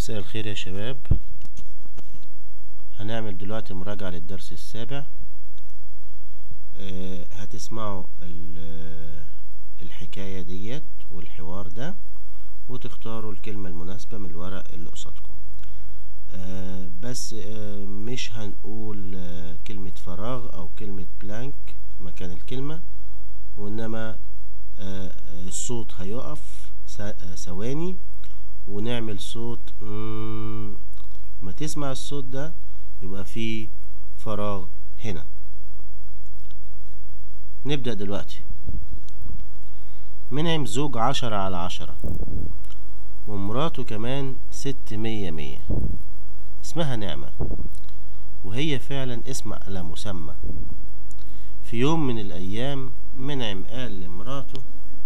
مساء الخير يا شباب هنعمل دلوقتي مراجعة للدرس السابع آه، هتسمعوا ال- الحكاية ديت والحوار ده وتختاروا الكلمة المناسبة من الورق اللي قصادكم آه، بس آه، مش هنقول آه، كلمة فراغ أو كلمة بلانك في مكان الكلمة وإنما آه، آه، الصوت هيقف س- آه، ثواني ونعمل صوت مم. ما تسمع الصوت ده يبقى في فراغ هنا نبدأ دلوقتي منعم زوج عشرة على عشرة ومراته كمان ست مية مية اسمها نعمة وهي فعلا اسم على مسمى في يوم من الأيام منعم قال لمراته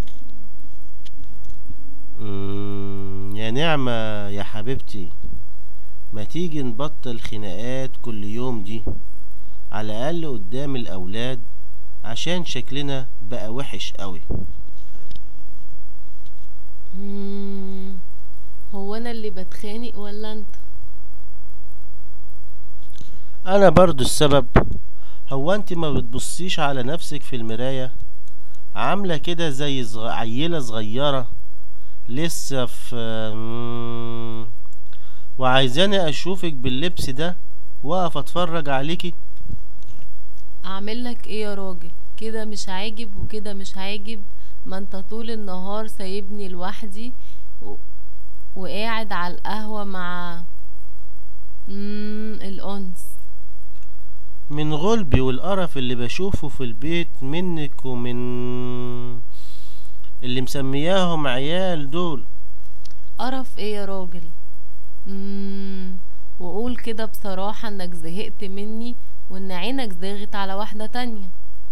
"مم، يا نعمة يا حبيبتي ما تيجي نبطل خناقات كل يوم دي على الأقل قدام الأولاد عشان شكلنا بقى وحش قوي مم، هو انا اللي بتخانق ولا انت أنا برضو السبب هو أنت ما بتبصيش على نفسك في المراية عاملة كده زي صغ... عيلة صغيرة لسه في مم، وعايزاني أشوفك باللبس ده وأقف أتفرج عليكي اعمل لك ايه يا راجل كده مش عاجب وكده مش عاجب ما انت طول النهار سايبني لوحدي و... وقاعد على القهوة مع مم الأنس من غلبي والقرف اللي بشوفه في البيت منك ومن اللي مسمياهم عيال دول قرف ايه يا راجل مم وقول كده بصراحة انك زهقت مني وان عينك زاغت على واحدة تانية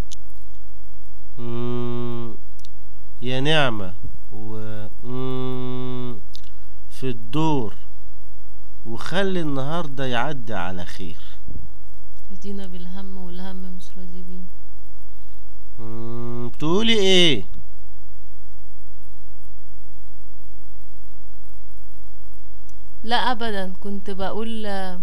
مم، يا نعمة و مم، في الدور وخلي النهاردة يعدي على خير ردينا بالهم والهم مش راضي بينا مم، تقولي ايه لا ابدا كنت بقول آه،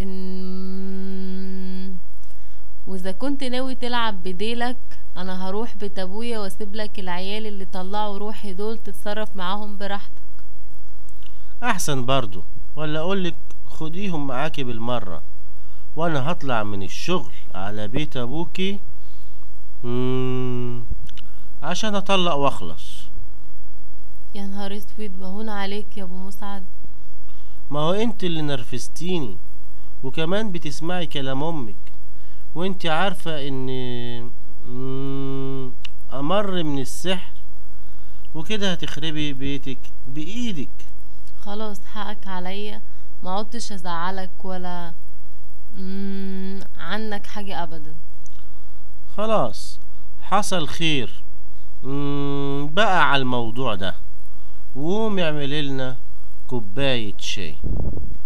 ان واذا كنت ناوي تلعب بديلك انا هروح بيت ابويا واسيب لك العيال اللي طلعوا روحي دول تتصرف معاهم براحتك احسن برضو ولا اقولك خديهم معاكي بالمرة وانا هطلع من الشغل على بيت ابوكي مم، عشان اطلق واخلص يا نهار اسود بهون عليك يا ابو مسعد ما هو انت اللي نرفزتيني وكمان بتسمعي كلام امك وانت عارفة ان مم، امر من السحر وكده هتخربي بيتك بايدك خلاص حقك عليا ما عدتش ازعلك ولا مم، عنك حاجة ابدا خلاص حصل خير مم، بقى على الموضوع ده وقوم اعملي لنا كوباية شاي